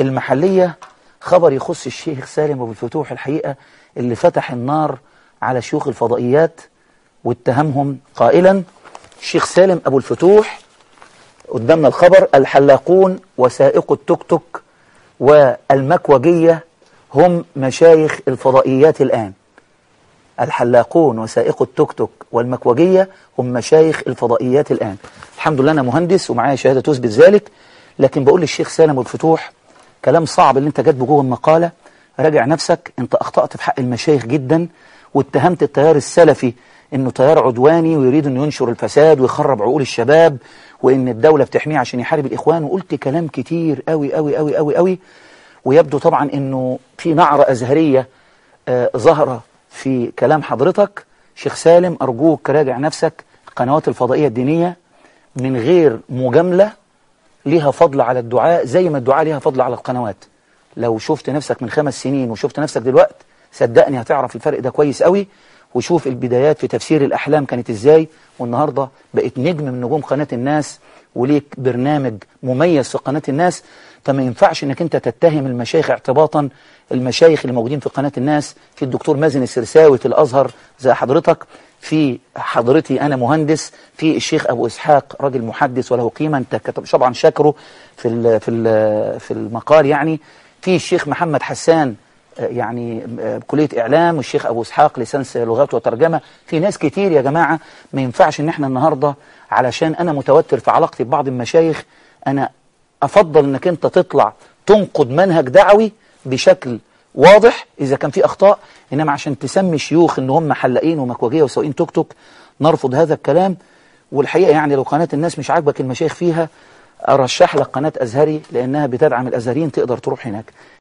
المحلية خبر يخص الشيخ سالم أبو الفتوح الحقيقة اللي فتح النار على شيوخ الفضائيات واتهمهم قائلا الشيخ سالم أبو الفتوح قدامنا الخبر الحلاقون وسائق التوك توك والمكوجية هم مشايخ الفضائيات الآن الحلاقون وسائق التوك توك والمكوجية هم مشايخ الفضائيات الآن الحمد لله أنا مهندس ومعايا شهادة تثبت ذلك لكن بقول للشيخ سالم أبو الفتوح كلام صعب اللي انت كاتبه جوه المقالة راجع نفسك انت أخطأت في حق المشايخ جدا واتهمت التيار السلفي انه تيار عدواني ويريد انه ينشر الفساد ويخرب عقول الشباب وان الدولة بتحميه عشان يحارب الاخوان وقلت كلام كتير قوي قوي قوي قوي قوي ويبدو طبعا انه في نعرة ازهرية آه ظاهرة في كلام حضرتك شيخ سالم ارجوك راجع نفسك القنوات الفضائية الدينية من غير مجاملة ليها فضل على الدعاء زي ما الدعاء ليها فضل على القنوات لو شفت نفسك من خمس سنين وشفت نفسك دلوقت صدقني هتعرف الفرق ده كويس قوي وشوف البدايات في تفسير الأحلام كانت إزاي والنهاردة بقيت نجم من نجوم قناة الناس وليك برنامج مميز في قناة الناس فما ينفعش انك انت تتهم المشايخ اعتباطا المشايخ اللي موجودين في قناة الناس في الدكتور مازن السرساوي في الأزهر زي حضرتك في حضرتي أنا مهندس في الشيخ أبو إسحاق راجل محدث وله قيمة أنت كتب طبعا شاكره في ال في ال في المقال يعني في الشيخ محمد حسان يعني كلية إعلام والشيخ أبو إسحاق لسانس لغات وترجمة في ناس كتير يا جماعة ما ينفعش إن إحنا النهاردة علشان أنا متوتر في علاقتي ببعض المشايخ أنا أفضل إنك أنت تطلع تنقد منهج دعوي بشكل واضح إذا كان في أخطاء إنما عشان تسمي شيوخ إن هم حلاقين ومكوجية وسواقين توك توك نرفض هذا الكلام والحقيقة يعني لو قناة الناس مش عاجبك المشايخ فيها أرشح لك قناة أزهري لأنها بتدعم الأزهريين تقدر تروح هناك